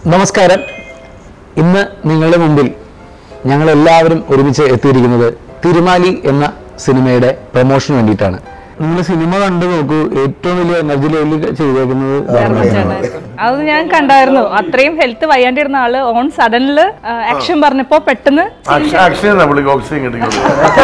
നമസ്കാരം ഇന്ന് നിങ്ങളുടെ മുമ്പിൽ ഞങ്ങൾ എല്ലാവരും ഒരുമിച്ച് എത്തിയിരിക്കുന്നത് തിരുമാലി എന്ന സിനിമയുടെ പ്രൊമോഷന് വേണ്ടിയിട്ടാണ് നിങ്ങൾ സിനിമ കണ്ടു നോക്കൂ ഏറ്റവും വലിയ എനർജി ലെവലിൽ ചെയ്തേക്കുന്നത് ധർമ്മജനാണ്. അത് ഞാൻ കണ്ടായിരുന്നു അത്രയും ഹെൽത്ത് വയ്യാണ്ടിരുന്ന ആള് ഓൺ സഡനില് ആക്ഷൻ പറഞ്ഞപ്പോ പെട്ടെന്ന് അക്ഷയ നമ്മൾ ഓക്സിജൻ കിട്ടിക്കുന്നത്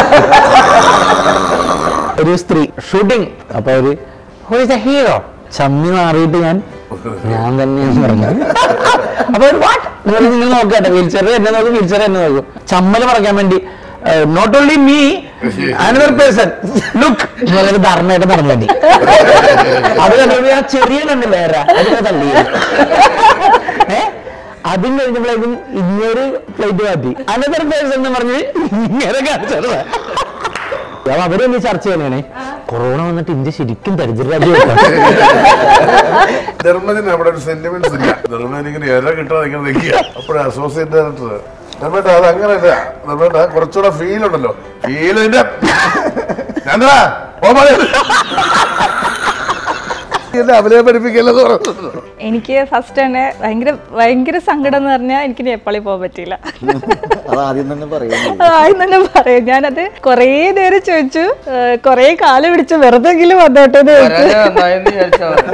ഒരു സ്ത്രീ ഷൂട്ടിംഗ് അപ്പൊ അവര് ഹീറോ ചമ്മി മാറിയിട്ട് ഞാൻ ഞാൻ തന്നെയാണ് പറഞ്ഞത് അപ്പൊ ഒരു വാട്ട് നിങ്ങൾ നോക്കട്ടെ വീൽ ചെയർ എന്നെ നോക്കും വീൽ ചെയർ എന്നെ നോക്കും ചമ്മല് പറയാൻ വേണ്ടി not only me another person look വളരെ ധർമ്മയായിട്ട് പറഞ്ഞു വേണ്ടി അത് കണ്ടപ്പോൾ ഞാൻ ചെറിയ കണ്ടില്ല വേറെ അതിനെ തള്ളി ഏ അതും കഴിഞ്ഞപ്പോഴേക്കും ഇങ്ങനൊരു പ്ലേറ്റ് മാറ്റി അനദർ പേഴ്സൺ എന്ന് പറഞ്ഞ് ഇങ്ങനെ കാണിച്ചത് അപ്പൊ അവരൊന്ന് ചർച്ച ചെയ്യണേ കൊറോണ വന്നിട്ട് ഇന്ത്യ ശരിക്കും ദരിദ്രരാജ്യം ധർമ്മത്തിന് അവിടെ ഒരു സെന്റിമെന്റ്സ് ഇല്ല ധർമ്മത്തിന് ഇങ്ങനെ ഇര കിട്ടാതെ ഇങ്ങനെ നിൽക്കുക അപ്പോഴാണ് അസോസിയേറ്റ് ഡയറക്ടർ ധർമ്മേട്ട അത് അങ്ങനെയല്ല ധർമ്മേട്ട കുറച്ചുകൂടെ ഫീൽ ഉണ്ടല്ലോ ഫീലിന്റെ ചന്ദ്ര ഓ മതി. എന്നെ അവരെ പഠിപ്പിക്കല്ലെന്ന് പറഞ്ഞു എനിക്ക് ഫസ്റ്റ് തന്നെ ഭയങ്കര ഭയങ്കര സങ്കടം എന്ന് പറഞ്ഞാൽ എനിക്ക് നേപ്പാളിൽ പോകാൻ പറ്റിയില്ല അത് ആദ്യം തന്നെ പറയുന്നത് അത് ആദ്യം തന്നെ പറയാം ഞാനത് കുറേ നേരം ചോദിച്ചു കുറേ കാലം പിടിച്ചു വെറുതെങ്കിലും വന്നോട്ടെ എന്ന് ചോദിച്ചു വരാനാ നന്നായെന്ന് വിചാരിച്ചാ മതി.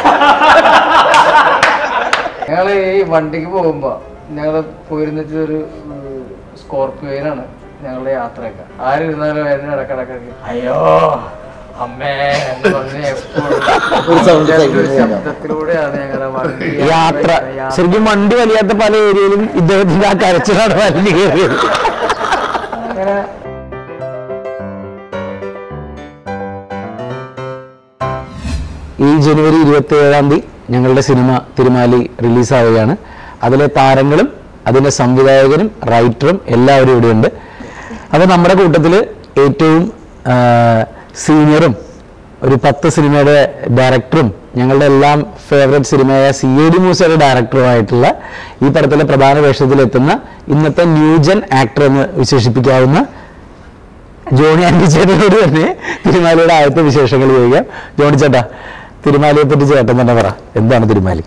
ഞങ്ങള് ഈ വണ്ടിക്ക് പോകുമ്പോ ഞങ്ങള് പോയിരുന്നിട്ട് ഒരു സ്കോർപ്പിയോയിലാണ് ഞങ്ങളുടെ യാത്രയൊക്കെ ആരിരുന്നാലും അതിന് ഇടക്കിടക്ക് അയ്യോ അമ്മേ എന്ന് പറഞ്ഞ് എപ്പോഴും ഒരു sound ഒരു സൈഡിൽ നിന്ന് കേൾക്കാം. ശബ്ദത്തിലൂടെയാണ് ഞങ്ങളുടെ വണ്ടി യാത്ര ശരിക്കും വണ്ടി വലിയാത്ത പല ഏരിയയിലും ഇദ്ദേഹത്തിന്റെ ആ കരച്ചിലാണ് വലിയ കയറിയത് അങ്ങനെ ഈ ജനുവരി ഇരുപത്തി ഏഴാം തീയതി ഞങ്ങളുടെ സിനിമ തിരുമാലി റിലീസാവുകയാണ് അതിലെ താരങ്ങളും അതിന്റെ സംവിധായകനും റൈറ്ററും എല്ലാവരും ഇവിടെയുണ്ട് അപ്പോൾ നമ്മുടെ കൂട്ടത്തിൽ ഏറ്റവും സീനിയറും ഒരു പത്ത് സിനിമയുടെ ഡയറക്ടറും ഞങ്ങളുടെ എല്ലാം ഫേവറേറ്റ് സിനിമയായ സി എ ഡി മൂസയുടെ ഡയറക്ടറുമായിട്ടുള്ള ഈ പടത്തിലെ പ്രധാന വേഷത്തിലെത്തുന്ന ഇന്നത്തെ ന്യൂജൻ ആക്ടർ എന്ന് വിശേഷിപ്പിക്കാവുന്ന ജോണി ആൻറ്റി ചേട്ടനോട് തന്നെ തിരുമാലിയുടെ ആദ്യത്തെ വിശേഷങ്ങൾ ചോദിക്കാം ജോണി ചേട്ടാ തിരുമാലിയെ പറ്റി ചേട്ടൻ തന്നെ പറ എന്താണ് തിരുമാലി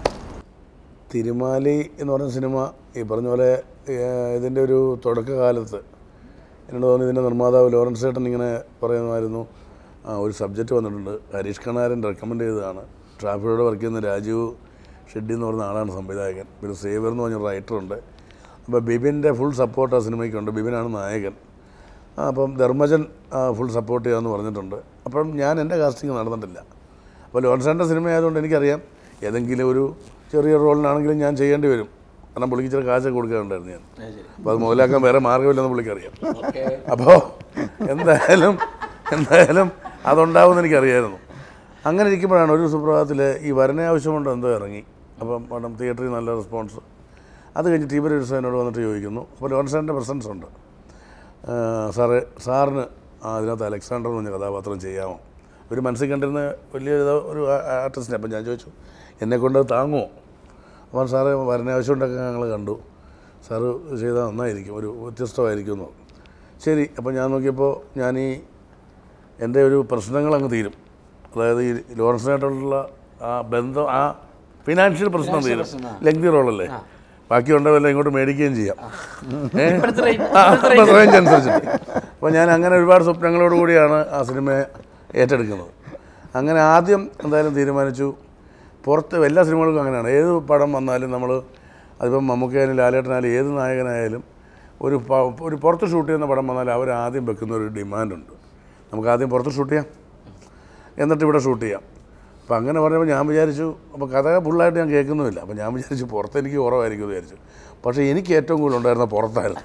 തിരുമാലി എന്ന് പറഞ്ഞ സിനിമ ഈ പറഞ്ഞ പോലെ ഏഹ്, ഇതിൻ്റെ ഒരു തുടക്കകാലത്ത് എന്നോട് തോന്നി ഇതിൻ്റെ നിർമ്മാതാവ് ലോറൻസ് ചേട്ടൻ ഇങ്ങനെ പറയുമായിരുന്നു ആ ഒരു സബ്ജക്റ്റ് വന്നിട്ടുണ്ട് ഹരീഷ് കണാരൻ റെക്കമെൻഡ് ചെയ്തതാണ് ട്രാഫിക്കോട് വർക്ക് ചെയ്യുന്ന രാജീവ് ഷെഡ്ഡി എന്ന് പറയുന്ന ആളാണ് സംവിധായകൻ പിന്നെ സേവർ എന്ന് പറഞ്ഞ റൈറ്ററുണ്ട് അപ്പോൾ ബിബിൻ്റെ ഫുൾ സപ്പോർട്ട് ആ സിനിമയ്ക്കുണ്ട് ബിബിനാണ് നായകൻ ആ, അപ്പം ധർമ്മജൻ ഫുൾ സപ്പോർട്ട് ചെയ്യാമെന്ന് പറഞ്ഞിട്ടുണ്ട് അപ്പം ഞാൻ എൻ്റെ കാസ്റ്റിംഗ് നടന്നിട്ടില്ല അപ്പോൾ ലോൺസാൻ്റെ സിനിമ ആയതുകൊണ്ട് എനിക്കറിയാം ഏതെങ്കിലും ഒരു ചെറിയ റോളിനാണെങ്കിലും ഞാൻ ചെയ്യേണ്ടി വരും കാരണം പുള്ളിക്ക് ഇച്ചിരി കാശൊക്കെ കൊടുക്കാറുണ്ടായിരുന്നു ഞാൻ അപ്പോൾ അത് മുതലാക്കാൻ വേറെ മാർഗ്ഗമില്ലെന്ന് പുള്ളിക്കറിയാം അപ്പോൾ എന്തായാലും എന്തായാലും അതുണ്ടാവുമെന്ന് എനിക്കറിയായിരുന്നു അങ്ങനെ ഇരിക്കുമ്പോഴാണ് ഒരു സുപ്രഭാതത്തിൽ ഈ വരനെ ആവശ്യമുണ്ടോ എന്തോ ഇറങ്ങി അപ്പം പടം തിയേറ്ററിൽ നല്ല റെസ്പോൺസ് അത് കഴിഞ്ഞ് ടീമർ എന്നോട് വന്നിട്ട് ചോദിക്കുന്നു അപ്പോൾ ലോൺസാൻ്റെ പ്രസൻസ് ഉണ്ട് ആ, സാറ് സാറിന് ആ അതിനകത്ത് അലക്സാണ്ടർ എന്ന് പറഞ്ഞ കഥാപാത്രം ചെയ്യാമോ ഒരു മനസ്സിൽ കണ്ടിരുന്ന വലിയ ഏതോ ഒരു ആർട്ടിസ്റ്റിനെ അപ്പം ഞാൻ ചോദിച്ചു എന്നെ കൊണ്ട് അത് താങ്ങുമോ അപ്പോൾ സാറ് വരണ ആവശ്യമുണ്ടൊക്കെ ഞങ്ങൾ കണ്ടു സാറ് ചെയ്താൽ നന്നായിരിക്കും ഒരു വ്യത്യസ്തമായിരിക്കും എന്ന് പറഞ്ഞു. ശരി അപ്പോൾ ഞാൻ നോക്കിയപ്പോൾ ഞാൻ ഈ എൻ്റെ ഒരു പ്രശ്നങ്ങൾ അങ്ങ് തീരും അതായത് ഈ ലോറൻസിനായിട്ടുള്ള ആ ബന്ധം ആ ഫിനാൻഷ്യൽ പ്രശ്നം തീരും ലെങ്തി റോളല്ലേ ബാക്കി ഉണ്ടവല്ല ഇങ്ങോട്ട് മേടിക്കുകയും ചെയ്യാം ഏ? ആ, ഇപ്പോഴത്തെ റേഞ്ച് അനുസരിച്ചിട്ട് അപ്പോൾ ഞാൻ അങ്ങനെ ഒരുപാട് സ്വപ്നങ്ങളോട് കൂടിയാണ് ആ സിനിമയെ ഏറ്റെടുക്കുന്നത് അങ്ങനെ ആദ്യം എന്തായാലും തീരുമാനിച്ചു പുറത്ത് എല്ലാ സിനിമകൾക്കും അങ്ങനെയാണ് ഏത് പടം വന്നാലും നമ്മൾ അതിപ്പം മമ്മൂക്കയായാലും ലാലേട്ടനായാലും ഏത് നായകനായാലും ഒരു പ- ഒരു പുറത്ത് ഷൂട്ട് ചെയ്യുന്ന പടം വന്നാൽ അവർ ആദ്യം വെക്കുന്ന ഒരു ഡിമാൻഡുണ്ട് നമുക്ക് ആദ്യം പുറത്ത് ഷൂട്ട് ചെയ്യാം എന്നിട്ട് ഇവിടെ ഷൂട്ട് ചെയ്യാം അപ്പം അങ്ങനെ പറഞ്ഞപ്പോൾ ഞാൻ വിചാരിച്ചു അപ്പോൾ കഥ ഫുള്ളായിട്ട് ഞാൻ കേൾക്കുന്നുമില്ല അപ്പോൾ ഞാൻ വിചാരിച്ചു പുറത്ത് എനിക്ക് കുറവായിരിക്കും എന്ന് വിചാരിച്ചു പക്ഷേ എനിക്ക് ഏറ്റവും കൂടുതൽ ഉണ്ടായിരുന്ന പുറത്തായിരുന്നു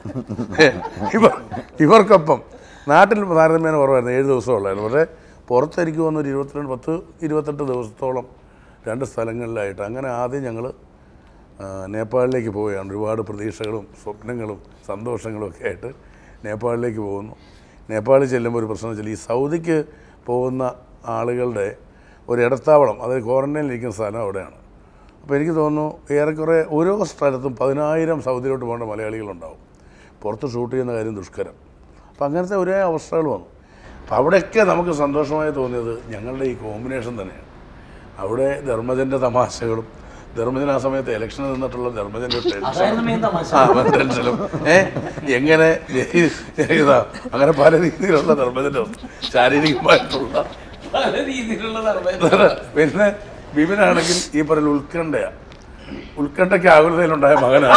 ഇവർ ഇവർക്കൊപ്പം നാട്ടിൽ താരതമ്യേന കുറവായിരുന്നു ഏഴ് ദിവസം ഉള്ളായിരുന്നു പക്ഷേ പുറത്ത് എനിക്ക് വന്ന ഒരു ഇരുപത്തിരണ്ട് പത്ത് ഇരുപത്തെട്ട് ദിവസത്തോളം രണ്ട് സ്ഥലങ്ങളിലായിട്ട് അങ്ങനെ ആദ്യം ഞങ്ങൾ നേപ്പാളിലേക്ക് പോവുകയാണ് ഒരുപാട് പ്രതീക്ഷകളും സ്വപ്നങ്ങളും സന്തോഷങ്ങളും ഒക്കെ ആയിട്ട് നേപ്പാളിലേക്ക് പോകുന്നു നേപ്പാളിൽ ചെല്ലുമ്പോൾ ഒരു പ്രശ്നം വെച്ചാൽ ഈ സൗദിക്ക് പോകുന്ന ആളുകളുടെ ഒരു ഇടത്താവളം അതായത് ക്വാറന്റൈനിലിരിക്കുന്ന സ്ഥലം അവിടെയാണ് അപ്പോൾ എനിക്ക് തോന്നുന്നു ഏറെക്കുറെ ഓരോ സ്ഥലത്തും പതിനായിരം സൗദിയിലോട്ട് പോകേണ്ട മലയാളികളുണ്ടാവും പുറത്ത് ഷൂട്ട് ചെയ്യുന്ന കാര്യം ദുഷ്കരം അപ്പോൾ അങ്ങനത്തെ ഒരേ അവസ്ഥകൾ വന്നു അപ്പോൾ അവിടെയൊക്കെ നമുക്ക് സന്തോഷമായി തോന്നിയത് ഞങ്ങളുടെ ഈ കോമ്പിനേഷൻ തന്നെയാണ് അവിടെ ധർമ്മജൻ്റെ തമാശകളും ധർമ്മജൻ ആ സമയത്ത് ഇലക്ഷന് നിന്നിട്ടുള്ള ധർമ്മജൻ്റെ ഒരു ടെൻഷൻ അതായിരുന്നു മെയിൻ തമാശ ആ, അവൻ ടെൻഷനും ഏ എങ്ങനെ ഇതാ അങ്ങനെ പല രീതിയിലുള്ള ധർമ്മജൻ്റെ ശാരീരികമായിട്ടുള്ള പല രീതിയിലുള്ള നിർബന്ധം പിന്നെ ബിപിനാണെങ്കിൽ ഈ പറയുന്ന ഉത്കണ്ഠയാ ഉത്കണ്ഠയ്ക്ക് ആകുലതയിലുണ്ടായ മകനാണ്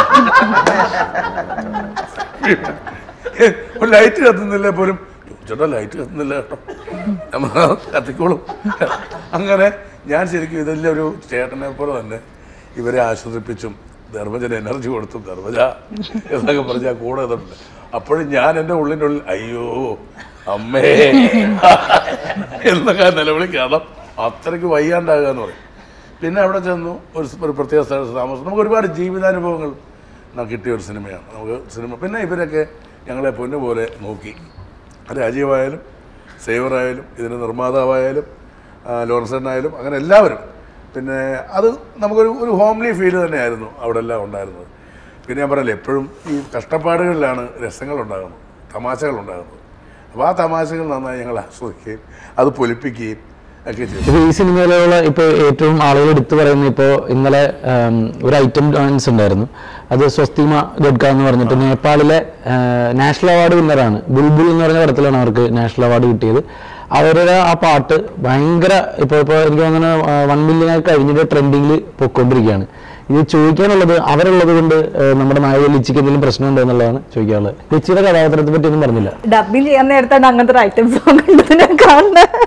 ഒരു ലൈറ്റ് കത്തുന്നില്ല പോലും ചേട്ടാ ലൈറ്റ് കത്തുന്നില്ല കേട്ടോ നമ്മ കത്തിക്കോളും അങ്ങനെ ഞാൻ ശരിക്കും ഇതെല്ലാം ഒരു ചേട്ടനെ പോലെ തന്നെ ഇവരെ ആശ്വസിപ്പിച്ചും ധർമ്മജന് എനർജി കൊടുത്തും ധർമ്മജ എന്നൊക്കെ പറഞ്ഞാൽ കൂടെ ഇതുണ്ട് അപ്പോഴും ഞാൻ എൻ്റെ ഉള്ളിൻ്റെ ഉള്ളിൽ അയ്യോ അമ്മേ എന്നൊക്കെ നിലവിളി കാരണം അത്രയ്ക്ക് വയ്യാണ്ടാകുക എന്ന് പറയും പിന്നെ അവിടെ ചെന്നു ഒരു സ് ഒരു പ്രത്യേക സ്ഥലത്ത് താമസം നമുക്ക് ഒരുപാട് ജീവിതാനുഭവങ്ങൾ നമുക്ക് കിട്ടിയ ഒരു സിനിമയാണ് നമുക്ക് സിനിമ പിന്നെ ഇവരൊക്കെ ഞങ്ങളെ പൊന്നുപോലെ നോക്കി രാജീവായാലും സേവറായാലും ഇതിൻ്റെ നിർമ്മാതാവായാലും ആ, ലോറൻസേട്ടനായാലും അങ്ങനെ എല്ലാവരും പിന്നെ അത് നമുക്കൊരു ഒരു ഹോംലി ഫീൽ തന്നെയായിരുന്നു അവിടെ എല്ലാം ഉണ്ടായിരുന്നത് പിന്നെ ഞാൻ പറയല്ലേ എപ്പോഴും ഈ കഷ്ടപ്പാടുകളിലാണ് രസങ്ങൾ ഉണ്ടാകുന്നത് തമാശകൾ ഉണ്ടാകുന്നത് അപ്പോൾ ആ തമാശകൾ നന്നായി ഞങ്ങൾ ആസ്വദിക്കുകയും അത് പൊലിപ്പിക്കുകയും ഒക്കെ ചെയ്തു ഇപ്പൊ ഈ സിനിമയിലുള്ള ഇപ്പൊ ഏറ്റവും ആളുകൾ എടുത്തു പറയുന്ന ഇപ്പോ ഇന്നലെ ഉം, ഒരു ഐറ്റം ഡാൻസ് ഉണ്ടായിരുന്നു അത് സ്വസ്തിമ ഗഡ്ക എന്ന് പറഞ്ഞിട്ട് നേപ്പാളിലെ നാഷണൽ അവാർഡ് വിന്നറാണ് ബുൾബുൾ എന്ന് പറഞ്ഞ പടത്തിലാണ് അവർക്ക് നാഷണൽ അവാർഡ് കിട്ടിയത് അവരുടെ ആ പാട്ട് ഭയങ്കര ഇപ്പോൾ ഇപ്പോൾ എനിക്ക് തോന്നുന്നു വൺ മില്യൺ കഴിഞ്ഞിട്ട് ട്രെൻഡിങ്ങിൽ പൊയ്ക്കൊണ്ടിരിക്കുകയാണ് ഇത് ചോദിക്കാനുള്ളത് അവരുള്ളത് കൊണ്ട് ഏഹ്, നമ്മുടെ നായക ലിച്ചിക്ക് എന്തെങ്കിലും പ്രശ്നമുണ്ടോ എന്നുള്ളതാണ് ചോദിക്കാനുള്ളത് ലിച്ചിയുടെ കഥാപാത്രത്തെ പറ്റി ഒന്നും പറഞ്ഞില്ല ഡബിങ് ചെയ്യാൻ നേരത്താണ് അങ്ങനത്തെ ഒരു ഐറ്റം സോങ് ഉള്ളത് ഞാൻ കാണുന്നത്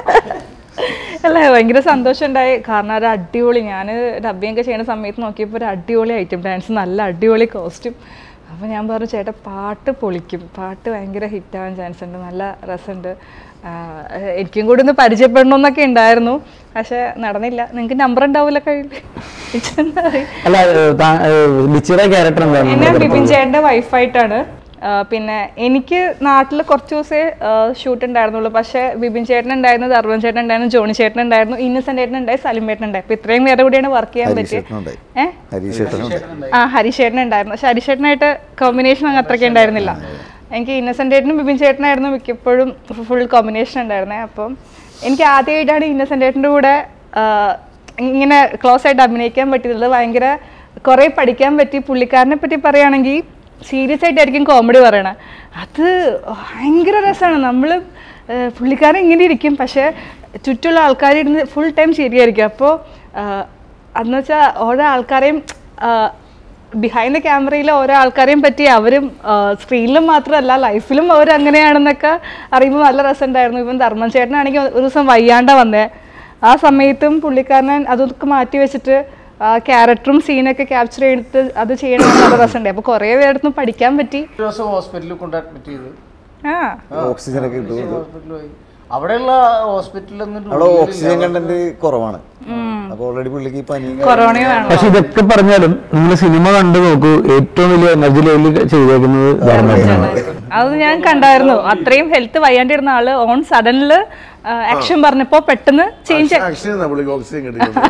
അല്ല ഭയങ്കര സന്തോഷമുണ്ടായി കാരണം ഒരു അടിപൊളി ഞാൻ ഡബിങ് ഒക്കെ ചെയ്യുന്ന സമയത്ത് നോക്കിയപ്പോൾ ഒരു അടിപൊളി ഐറ്റം ഡാൻസ് നല്ല അടിപൊളി കോസ്റ്റ്യൂം അപ്പോൾ ഞാൻ പറഞ്ഞു ചേട്ടാ പാട്ട് പൊളിക്കും പാട്ട് ഭയങ്കര ഹിറ്റാവാൻ ചാൻസ് ഉണ്ട് നല്ല രസമുണ്ട് ആഹ് എനിക്കും കൂടി ഒന്ന് പരിചയപ്പെടണമെന്നൊക്കെ ഉണ്ടായിരുന്നു പക്ഷെ നടന്നില്ല നിങ്ങൾക്ക് നമ്പർ ഉണ്ടാവില്ല കയ്യിൽ എന്താ പറയുക അല്ല ഏഹ്, താ- ഏഹ്, ലിച്ചിയുടെ ക്യാരക്ടർ എന്താണ് എന്നെ ബിപിൻ ചേട്ടൻ്റെ വൈഫായിട്ടാണ് പിന്നെ എനിക്ക് നാട്ടിൽ കുറച്ച് ദിവസമേ ഷൂട്ട് ഉണ്ടായിരുന്നുള്ളൂ പക്ഷേ ബിപിൻ ചേട്ടൻ ഉണ്ടായിരുന്നു ധർമ്മൻ ചേട്ടൻ ഉണ്ടായിരുന്നു ജോണി ചേട്ടൻ ഉണ്ടായിരുന്നു ഇന്നസെന്റ് ചേട്ടൻ ഉണ്ടായി സലിം ചേട്ടൻ ഉണ്ടായി അപ്പൊ ഇത്രയും പേരുടെ കൂടിയാണ് വർക്ക് ചെയ്യാൻ പറ്റിയത് ഹരീഷേട്ടനുണ്ടായി ഏഹ് ഹരീഷേട്ടനുണ്ട് ആ ഹരിശേട്ടൻ ഉണ്ടായിരുന്നു പക്ഷെ ഹരിശേട്ടനായിട്ട് കോമ്പിനേഷൻ അങ്ങ് അത്രയ്ക്ക് ഉണ്ടായിരുന്നില്ല എനിക്ക് ഇന്നസെന്റ് ചേട്ടനും ബിപിൻ ചേട്ടനായിരുന്നു മിക്കപ്പോഴും ഫുൾ കോമ്പിനേഷൻ ഉണ്ടായിരുന്നത് അപ്പം എനിക്ക് ആദ്യമായിട്ടാണ് ഇന്നസെന്റ് ചേട്ടൻ്റെ കൂടെ ആ, ഇങ്ങനെ ക്ലോസ് ആയിട്ട് അഭിനയിക്കാൻ പറ്റിയത് ഭയങ്കര കുറേ പഠിക്കാൻ പറ്റി പുള്ളിക്കാരനെ പറ്റി പറയുകയാണെങ്കിൽ സീരിയസ് ആയിട്ടായിരിക്കും കോമഡി പറയണത് അത് ഭയങ്കര രസമാണ് നമ്മൾ പുള്ളിക്കാരൻ ഇങ്ങനെ ഇരിക്കും പക്ഷേ ചുറ്റുള്ള ആൾക്കാർ ഇരുന്ന് ഫുൾ ടൈം ശരിയായിരിക്കും അപ്പോൾ അന്ന് വെച്ചാൽ ഓരോ ആൾക്കാരെയും ബിഹൈൻഡ് ദ ക്യാമറയിൽ ഓരോ ആൾക്കാരെയും പറ്റി അവരും സ്ക്രീനിലും മാത്രമല്ല ലൈഫിലും അവർ അങ്ങനെയാണെന്നൊക്കെ അറിയുമ്പോൾ നല്ല രസമുണ്ടായിരുന്നു ഇപ്പം ധർമ്മൻ ചേട്ടനാണെങ്കിൽ ഒരു ദിവസം വയ്യാണ്ട വന്നേ ആ സമയത്തും പുള്ളിക്കാരൻ അതൊക്കെ മാറ്റി വെച്ചിട്ട് ക്യാരക്ടറും സീനൊക്കെ ക്യാപ്ചർ ചെയ്തിട്ട് അത് ചെയ്യണമെന്ന് നല്ല രസമുണ്ടായി അപ്പോൾ കുറേ പേരടുത്ത് പഠിക്കാൻ പറ്റി ഒരു ദിവസം ഹോസ്പിറ്റലിൽ കൊണ്ട് അഡ്മിറ്റ് ചെയ്ത് ആ ഓക്സിജൻ ഒക്കെ കിട്ടും ഹോസ്പിറ്റലിൽ പോയി അവിടെയുള്ള ഹോസ്പിറ്റലിൽ അവിടെ ഓക്സിജൻ കണ്ടന്റ് കുറവാണ് അപ്പൊ ഓൾറെഡി പുള്ളിക്ക് പനിയും കൊറോണയും വേണം പക്ഷെ ഇതൊക്കെ പറഞ്ഞാലും നിങ്ങൾ സിനിമ കണ്ടു നോക്കൂ ഏറ്റവും വലിയ എനർജി ലെവലിൽ ചെയ്തേക്കുന്നത് ധർമ്മജനാണ് അത് ഞാൻ കണ്ടായിരുന്നു അത്രയും ഹെൽത്ത് വയ്യാണ്ടിരുന്ന ആള് ഓൺ സഡനില് ആക്ഷൻ പറഞ്ഞപ്പോ പെട്ടെന്ന് ചേഞ്ച് അക്ഷയ പുള്ളിക്ക് ഓക്സിജൻ കിട്ടിയിട്ടുണ്ട്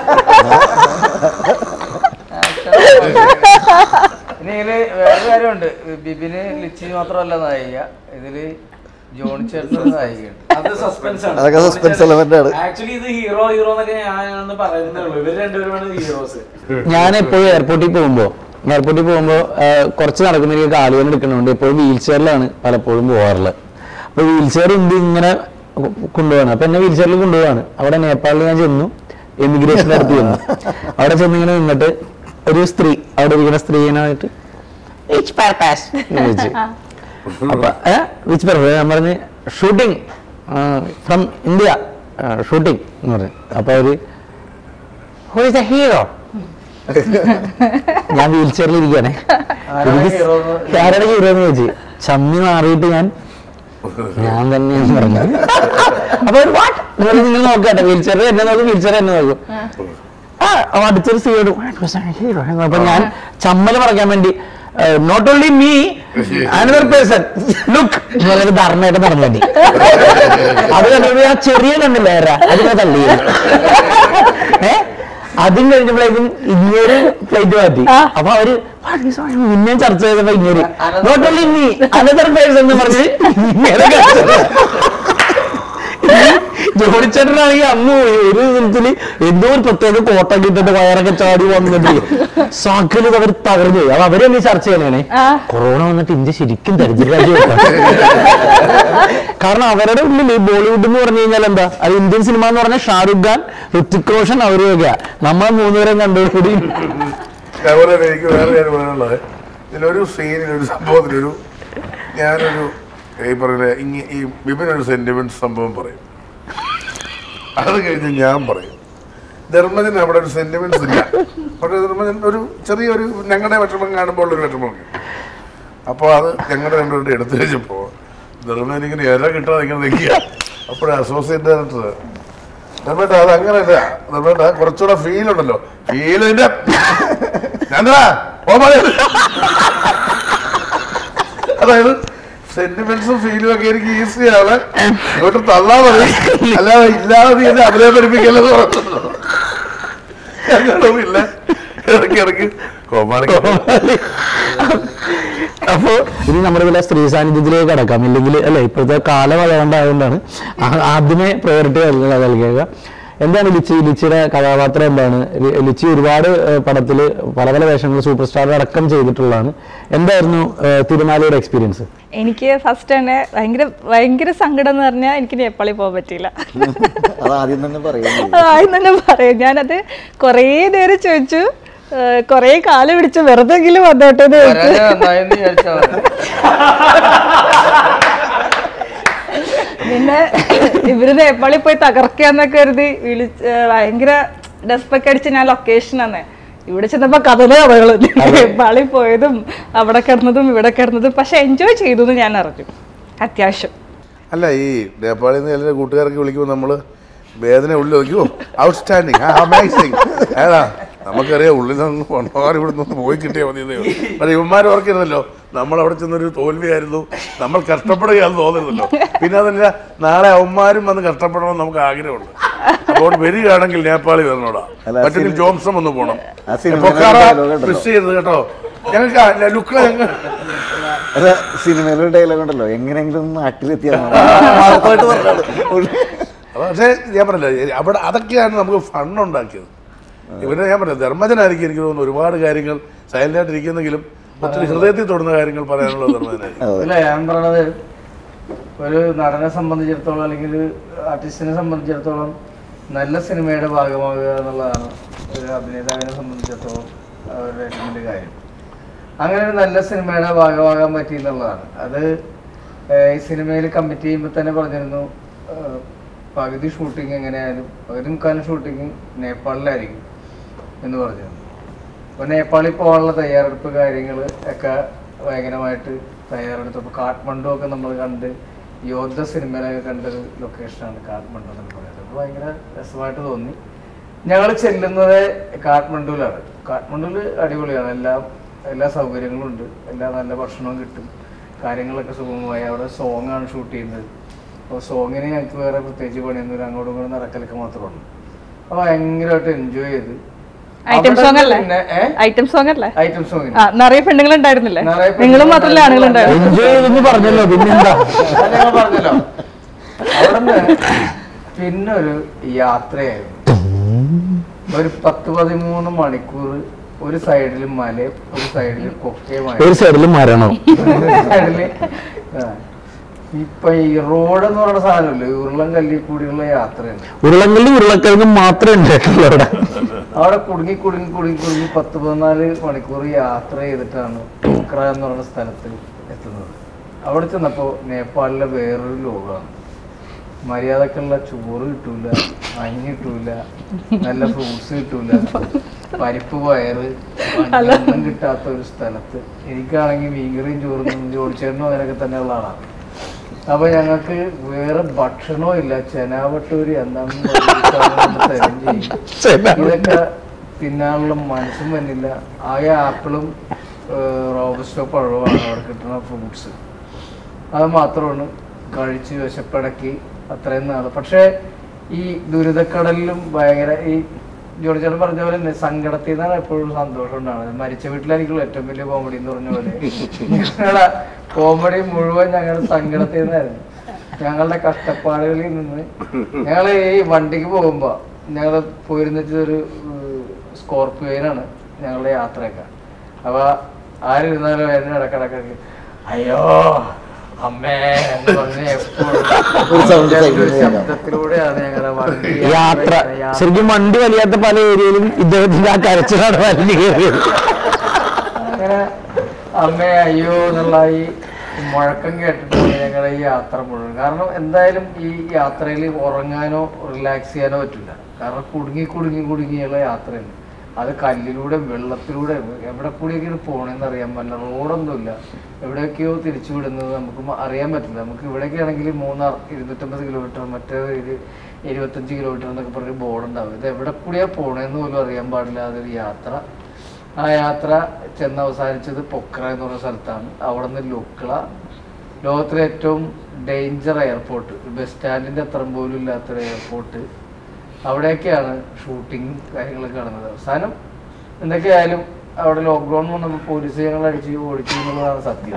പിന്നെ ഇതില് വേറൊരു കാര്യമുണ്ട് ബിബിന് ലിച്ചി മാത്രമല്ല നായിക ഇതില് ജോണി ചേട്ടനൊരു നായികയുണ്ട് അത് സസ്പെൻസ് ആണ് അതൊക്കെ സസ്പെൻസ് എലമെന്റ് ആണ് ആക്ച്വലി ഇത് ഹീറോ ഹീറോ എന്നൊക്കെ ഞാനൊന്ന് പറയുന്നേ ഉള്ളൂ ഇവർ രണ്ടുപേരുമാണ് ഹീറോസ് ഞാൻ എപ്പോഴും എയർപോർട്ടിൽ പോകുമ്പോൾ എയർപോർട്ടിൽ പോകുമ്പോൾ കുറച്ച് നടക്കുന്ന എനിക്ക് കാലുവേദന എടുക്കുന്നുണ്ട് എപ്പോഴും വീൽ ചെയറിലാണ് പലപ്പോഴും പോകാറുള്ളത് അപ്പോൾ വീൽ ചെയർ ഉണ്ട് ഇങ്ങനെ കൊ- കൊണ്ടുപോവാണ് അപ്പോൾ എന്നെ വീൽ ചെയറിൽ കൊണ്ടുപോവാണ് അവിടെ നേപ്പാളിൽ ഞാൻ ചെന്നു എമിഗ്രേഷൻ്റെ അടുത്ത് ചെന്നു അവിടെ ചെന്ന് ഇങ്ങനെ നിന്നിട്ട് ഒരു സ്ത്രീ അവിടെ ഇരിക്കുന്ന സ്ത്രീനായിട്ട് വിച്ച് പർപ്പസ് എന്ന് ചോദിച്ചു അപ്പൊ വിച്ച് പർപ്പസ് ഞാൻ പറഞ്ഞ് ഷൂട്ടിംഗ് ഫ്രം ഇന്ത്യ ഷൂട്ടിംഗ് എന്ന് പറഞ്ഞു അപ്പൊ അവര് ഹു ഇസ് ദ ഹീറോ ഞാൻ വീൽ ചെയറിൽ ഇരിക്കുകയാണേ ആരാണ് hero എന്ന് ആരുടെ ഹീറോ എന്ന് ചോദിച്ചു ചമ്മി മാറിയിട്ട് ഞാൻ ഞാൻ തന്നെയാന്ന് പറഞ്ഞു അപ്പൊ ഒരു വാട്ട് നിങ്ങൾ നോക്കട്ടെ വീൽ ചെയർ എന്നെ നോക്കും വീൽ ചെയർ എന്നെ നോക്കും ആ അപ്പൊ അടുത്തൊരു സ്ത്രീയോട് ഹീറോ അപ്പൊ ഞാൻ ചമ്മല് പറയാൻ വേണ്ടി not only me another person look വളരെ ധാരണയായിട്ട് നടന്നു വേണ്ടി അത് കണ്ടപ്പോൾ ഞാൻ ചെറിയ കണ്ടില്ല ഏറാ അതിനെ തള്ളി ഏ അതും കഴിഞ്ഞപ്പോഴേക്കും ഇങ്ങേര് ഫ്ലൈറ്റ് മാറ്റി അപ്പൊ അവര് "What is wrong?" പിന്നെയും ചർച്ച ചെയ്തപ്പോ ഇങ്ങേര് not only me another person എന്ന് പറഞ്ഞ് ഇങ്ങനെ ജോണിച്ചേട്ടനാണെങ്കിൽ അന്ന് ഒരു വിധത്തില് എന്തോ ഒരു പ്രത്യേക കോട്ടൊക്കെ ഇട്ടിട്ട് വയറൊക്കെ ചാടി വന്നിട്ട് സകല് അവർ തകർന്നു പോയി അത് അവരെന്നെ ചർച്ച ചെയ്യണേ ആ. കൊറോണ വന്നിട്ട് ഇന്ത്യ ശരിക്കും ദരിദ്രരാജ്യം കാരണം അവരുടെ ഉള്ളിൽ ഈ ബോളിവുഡ് എന്ന് പറഞ്ഞു കഴിഞ്ഞാൽ എന്താ അത് ഇന്ത്യൻ സിനിമ എന്ന് പറഞ്ഞാൽ ഷാറുഖ് ഖാൻ ഋത്തിക് റോഷൻ അവരൊക്കെയാ നമ്മൾ മൂന്നുപേരും കണ്ടുകൂടി അതുപോലെ തന്നെ എനിക്ക് വേറെ കാര്യം പറയാനുള്ളത് ഇതിലൊരു സീനിൽ ഒരു സംഭവത്തിലൊരു ഞാനൊരു ഈ പറയുന്ന ഇങ്ങ ഈ വിപിനൊരു സെന്റിമെന്റ് സംഭവം പറയും അത് കഴിഞ്ഞ് ഞാൻ പറയും ധർമ്മജന് അവിടെ ഒരു സെന്റിമെന്റ്സ് ഇല്ല പക്ഷേ ധർമ്മജൻ ഒരു ചെറിയൊരു ഞങ്ങളുടെ വിഷമം കാണുമ്പോൾ ഒരു വിഷമമുണ്ട് അപ്പോൾ അത് ഞങ്ങളുടെ രണ്ടുപേരുടെ എടുത്തു വെച്ചപ്പോൾ ധർമ്മജൻ ഇങ്ങനെ ഇര കിട്ടാതെ ഇങ്ങനെ നിൽക്കുക അപ്പോഴേ അസോസിയേറ്റ് ഡയറക്ടർ ധർമ്മേട്ട അത് അങ്ങനെയല്ല ധർമ്മേട്ട കുറച്ചുകൂടെ ഫീൽ ഉണ്ടല്ലോ ഫീലിന്റെ എന്താ അതായത് സെന്റിമെന്റ്സും ഫീലും ഒക്കെ എനിക്ക് ഈസിയാണ് ഇങ്ങോട്ട് തള്ളാ മതി അല്ലാതെ ഇല്ലാതെ നീ എന്നെ അഭിനയം പഠിപ്പിക്കല്ലെന്ന് പറഞ്ഞു ഞങ്ങളുമില്ല ഇടയ്ക്ക് ഇടയ്ക്ക് കോമാളിക്ക് അപ്പോ ഇനി നമ്മുടെ വല്ല സ്ത്രീ സാന്നിധ്യത്തിലേക്ക് കടക്കാം ഇല്ലെങ്കിൽ അല്ലെ ഇപ്പോഴത്തെ കാലം അതുകൊണ്ടായതുകൊണ്ടാണ് ആ- ആദ്യമേ പ്രയോറിറ്റി നൽകുക എന്താണ് ലിച്ചി ലിച്ചിയുടെ കഥാപാത്രം എന്താണ് ലി- ലിച്ചി ഒരുപാട് ഏഹ്, പടത്തില് പല പല വേഷങ്ങൾ സൂപ്പർ സ്റ്റാർ അടക്കം ചെയ്തിട്ടുള്ളതാണ് എന്തായിരുന്നു ഏഹ്, തിരുമാലയുടെ എക്സ്പീരിയൻസ് എനിക്ക് ഫസ്റ്റ് തന്നെ ഭയങ്കര ഭയങ്കര സങ്കടം എന്ന് പറഞ്ഞാൽ എനിക്ക് നേപ്പാളിൽ പോകാൻ പറ്റിയില്ല അത് ആദ്യം തന്നെ പറയുന്നത് അത് ആദ്യം തന്നെ പറയാം ഞാനത് കുറേ നേരം ചോദിച്ചു ഏഹ് കുറേ കാലം പിടിച്ച് വെറുതെങ്കിലും വന്നോട്ടെ എന്ന് ചോദിച്ചു വരാനാ നന്നായെന്ന് വിചാരിച്ചാ മതി. പിന്നെ ഇവര് നേപ്പാളിൽ പോയി തകർക്കാന്നൊക്കെ കരുതി വിളിച്ച് ഏഹ് ഭയങ്കര ഡെസ്പൊക്കെ അടിച്ച് ഞാൻ ലൊക്കേഷൻ തന്നെ ഇവിടെ ചെന്നപ്പോ കഥകള് കഥകള് നേപ്പാളിൽ പോയതും അവിടെ കിടന്നതും ഇവിടെ കിടന്നതും പക്ഷെ എൻജോയ് ചെയ്തു എന്ന് ഞാൻ അറിഞ്ഞു അത്യാവശ്യം അല്ല ഈ നേപ്പാളിൽ നിന്ന് എല്ലാവരും കൂട്ടുകാരൊക്കെ വിളിക്കുമ്പോൾ നമ്മൾ വേദന ഉള്ളിൽ നോക്കിയോ ഔട്ട്സ്റ്റാൻഡിങ് അമേസിങ് ഏതാ നമുക്കറിയാം ഉള്ളിൽ നിന്ന് കൊണ്ടോർ ഇവിടെ നിന്ന് പോയി കിട്ടിയാൽ മതി എന്നേ ഉള്ളൂ. പക്ഷേ ഇവന്മാർ ഓർക്കരുതല്ലോ നമ്മൾ അവിടെ ചെന്നൊരു തോൽവിയായിരുന്നു നമ്മൾ കഷ്ടപ്പെടുകയാണെന്ന് തോന്നരുതല്ലോ പിന്നെ അതല്ല നാളെ അവന്മാരും വന്ന് കഷ്ടപ്പെടണമെന്ന് നമുക്ക് ആഗ്രഹമുണ്ട് അപ്പോൾ വരികയാണെങ്കിൽ നേപ്പാളി വരണോടാ അല്ല, മറ്റെങ്കിൽ ജോംസം ഒന്ന് പോകണം ആ സിനിമയിലെ പൊക്കാറ dialogue ഉണ്ടല്ലോ. മിസ് ചെയ്യരുത് കേട്ടോ ഞങ്ങൾക്ക് ലുക്ക് ഞങ്ങൾ അല്ല സിനിമയിലൊരു ഡയലോഗ് ഉണ്ടല്ലോ എങ്ങനെയെങ്കിലും നാട്ടിലെത്തിയാൽ അപ്പൊ പക്ഷേ ഞാൻ പറഞ്ഞില്ല അവിടെ അതൊക്കെയാണ് നമുക്ക് ഫണ്ട് ഉണ്ടാക്കിയത് ഇവരെ ഞാൻ പറഞ്ഞത് ധർമ്മജനായിരിക്കും എനിക്ക് തോന്നുന്നു ഒരുപാട് കാര്യങ്ങൾ സൈലന്റ് ആയിട്ട് ഇരിക്കുന്നെങ്കിലും ഒത്തിരി ഹൃദയത്തിൽ തൊടുന്ന കാര്യങ്ങൾ പറയാനുള്ള ധർമ്മജനായിരിക്കും ഇല്ല ഞാൻ പറയണത് ഒരു നടനെ സംബന്ധിച്ചിടത്തോളം അല്ലെങ്കിൽ ഒരു ആർട്ടിസ്റ്റിനെ സംബന്ധിച്ചിടത്തോളം നല്ല സിനിമയുടെ ഭാഗമാകുക എന്നുള്ളതാണ് ഒരു അഭിനേതാവിനെ സംബന്ധിച്ചിടത്തോളം അവരുടെ ഏറ്റവും വലിയ കാര്യം അങ്ങനെ ഒരു നല്ല സിനിമയുടെ ഭാഗമാകാൻ പറ്റി എന്നുള്ളതാണ് അത് ഏഹ്, ഈ സിനിമയിൽ കമ്മിറ്റ് ചെയ്യുമ്പോൾ തന്നെ പറഞ്ഞിരുന്നു ഏഹ്, പകുതി ഷൂട്ടിംഗ് എങ്ങനെയായാലും പകുതി മുക്കാലും ഷൂട്ടിംഗ് നേപ്പാളിലായിരിക്കും എന്ന് പറഞ്ഞിരുന്നു അപ്പോൾ നേപ്പാളിൽ പോകാനുള്ള തയ്യാറെടുപ്പ് കാര്യങ്ങൾ ഒക്കെ ഭയങ്കരമായിട്ട് തയ്യാറെടുത്തപ്പോൾ കാഠ്മണ്ഡു ഒക്കെ നമ്മൾ കണ്ട് യോദ്ധ സിനിമയിലൊക്കെ കണ്ടൊരു ലൊക്കേഷനാണ് കാഠ്മണ്ഡു എന്നൊക്കെ പറയുന്നത് അപ്പോൾ ഭയങ്കര രസമായിട്ട് തോന്നി ഞങ്ങൾ ചെല്ലുന്നത് കാഠ്മണ്ഡുവിലാണ് കാഠ്മണ്ഡുവിൽ അടിപൊളിയാണ് എല്ലാം എല്ലാ സൗകര്യങ്ങളും ഉണ്ട് എല്ലാ നല്ല ഭക്ഷണവും കിട്ടും കാര്യങ്ങളൊക്കെ സുഗമമായി അവിടെ സോങ് ആണ് ഷൂട്ട് ചെയ്യുന്നത് അപ്പോൾ സോങ്ങിന് ഞങ്ങൾക്ക് വേറെ പ്രത്യേകിച്ച് പണിയൊന്നുമില്ല അങ്ങോട്ടും ഇങ്ങോട്ടും നടക്കലൊക്കെ മാത്രമേ ഉള്ളൂ അപ്പോൾ ഭയങ്കരമായിട്ട് എൻജോയ് ചെയ്ത് ഐറ്റം സോങ് അല്ലേ പിന്നെ ഐറ്റം സോങ് അല്ലേ ഐറ്റം സോങ്ങിന് ആ നിറയെ പെണ്ണുങ്ങൾ ഉണ്ടായിരുന്നില്ലേ നിറയെ പെണ്ണുങ്ങൾ നിങ്ങളും മാത്രമല്ല ആണുങ്ങൾ ഉണ്ടായിരുന്നു എൻജോയ് ചെയ്തെന്ന് പറഞ്ഞല്ലോ പിന്നെന്താ അത് ഞങ്ങൾ പറഞ്ഞല്ലോ അവിടുന്ന് പിന്നെ ഒരു യാത്രയായിരുന്നു ഒരു പത്ത് പതിമൂന്ന് മണിക്കൂർ ഒരു സൈഡിൽ മലയും ഒരു സൈഡിൽ കൊക്കയുമായി ഒരു സൈഡിൽ മരണോ സൈഡില് ആ. ഇപ്പൊ ഈ റോഡ് എന്ന് പറയുന്ന സാധനമല്ലേ ഉരുളം കല്ലിൽ കൂടിയുള്ള യാത്രയാണ് ഉരുളങ്കല്ലും ഉരുളക്കിഴങ്ങും മാത്രമേ ഉണ്ടായിട്ടുള്ളൂ അവിടെ അവിടെ കുടുങ്ങി കുടുങ്ങി കുടുങ്ങി കുടുങ്ങി പത്ത് പതിനാല് മണിക്കൂർ യാത്ര ചെയ്തിട്ടാണ് ഉക്ര എന്ന് പറയുന്ന സ്ഥലത്ത് എത്തുന്നത് അവിടെ ചെന്നപ്പോൾ നേപ്പാളിലെ വേറൊരു ലോകമാണ് മര്യാദക്കുള്ള ചോറ് കിട്ടൂല മഞ്ഞ് കിട്ടൂല നല്ല ഫ്രൂട്ട്സ് കിട്ടൂല പരിപ്പ് പയറ് ഒന്നും കിട്ടാത്ത ഒരു സ്ഥലത്ത് എനിക്കാണെങ്കിൽ മീൻകറിയും ചോറും ജോഡിച്ചേട്ടനും അങ്ങനെയൊക്കെ തന്നെയുള്ള ആളാണ് അപ്പൊ ഞങ്ങൾക്ക് വേറെ ഭക്ഷണവും ഇല്ല ചെനാവട്ടൂര് എന്താണെന്ന് തരും ചെയ്യും ഇതൊക്കെ തിന്നാനുള്ള മനസ്സും വന്നില്ല ആകെ ആപ്പിളും റോബസ്റ്റോ പഴവുമാണ് അവിടെ കിട്ടുന്ന ഫ്രൂട്ട്സ് അത് മാത്രമാണ് കഴിച്ച് വിശപ്പടക്കി അത്രയും നാള് പക്ഷേ ഈ ദുരിതക്കടലിലും ഭയങ്കര ഈ ജോർജ് ചേട്ടൻ പറഞ്ഞ പോലെ തന്നെ സങ്കടത്തിൽ നിന്നാണ് എപ്പോഴും സന്തോഷം ഉണ്ടാവുന്നത് മരിച്ച വീട്ടിലായിരിക്കുള്ള ഏറ്റവും വലിയ കോമഡി എന്ന് പറഞ്ഞ പോലെ ഞങ്ങളുടെ കോമഡി മുഴുവൻ ഞങ്ങളുടെ സങ്കടത്തിൽ നിന്നായിരുന്നു ഞങ്ങളുടെ കഷ്ടപ്പാടുകളിൽ നിന്ന് ഞങ്ങൾ ഈ വണ്ടിക്ക് പോകുമ്പോ ഞങ്ങൾ പോയിരുന്നത് ഒരു സ്കോർപ്പിയോയിലാണ് ഞങ്ങളുടെ യാത്രയൊക്കെ അപ്പൊ ആരിരുന്നാലും അതിന് ഇടക്കിടക്ക് അയ്യോ അമ്മേ എന്ന് പറഞ്ഞ് എപ്പോഴും ഒരു sound ഒരു cycle ശബ്ദത്തിലൂടെയാണ് ഞങ്ങളുടെ വണ്ടി യാത്ര യാത്ര ശരിക്കും വണ്ടി വലിയാത്ത പല ഏരിയയിലും ഇദ്ദേഹത്തിന്റെ ആ കരച്ചിലാണ് വലിഞ്ഞു കയറിയത് അങ്ങനെ അമ്മേ അയ്യോ എന്നുള്ള ഈ മുഴക്കം കേട്ടിട്ടാണ് ഞങ്ങളുടെ ഈ യാത്ര മുഴുവൻ കാരണം എന്തായാലും ഈ യാത്രയിൽ ഉറങ്ങാനോ റിലാക്സ് ചെയ്യാനോ പറ്റില്ല കാരണം കുടുങ്ങി കുടുങ്ങി കുടുങ്ങിയുള്ള യാത്രയാണ് അത് കല്ലിലൂടെ വെള്ളത്തിലൂടെ എവിടെ കൂടിയൊക്കെയാണ് പോണേന്ന് അറിയാൻ പറ്റില്ല റോഡൊന്നുമില്ല എവിടെയൊക്കെയോ തിരിച്ചു വിടുന്നത് നമുക്ക് മ- അറിയാൻ പറ്റില്ല നമുക്ക് ഇവിടെയൊക്കെ ആണെങ്കിൽ മൂന്നാർ ഇരുന്നൂറ്റമ്പത് കിലോമീറ്റർ മറ്റേ ഒരു ഇരുപത്തഞ്ച് കിലോമീറ്റർ എന്നൊക്കെ പറഞ്ഞ് ബോർഡ് ഉണ്ടാവും ഇത് എവിടെ കൂടിയാ പോണേന്ന് പോലും അറിയാൻ പാടില്ലാതെ ഒരു യാത്ര ആ യാത്ര ചെന്ന് അവസാനിച്ചത് പൊക്ര എന്ന് പറഞ്ഞ സ്ഥലത്താണ് അവിടെ നിന്ന് ലുക്കള ലോകത്തിലെ ഏറ്റവും ഡേഞ്ചർ എയർപോർട്ട് ബസ് സ്റ്റാൻഡിന്റെ അത്ര പോലും ഇല്ലാത്തൊരു എയർപോർട്ട് അവിടെയൊക്കെയാണ് ഷൂട്ടിങ് കാര്യങ്ങളൊക്കെ നടന്നത് അവസാനം എന്തൊക്കെയായാലും അവിടെ ലോക്ക്ഡൌൺ വന്നപ്പോൾ പോലീസ് ഞങ്ങൾ അടിച്ച് ഓടിച്ചു എന്നുള്ളതാണ് സത്യം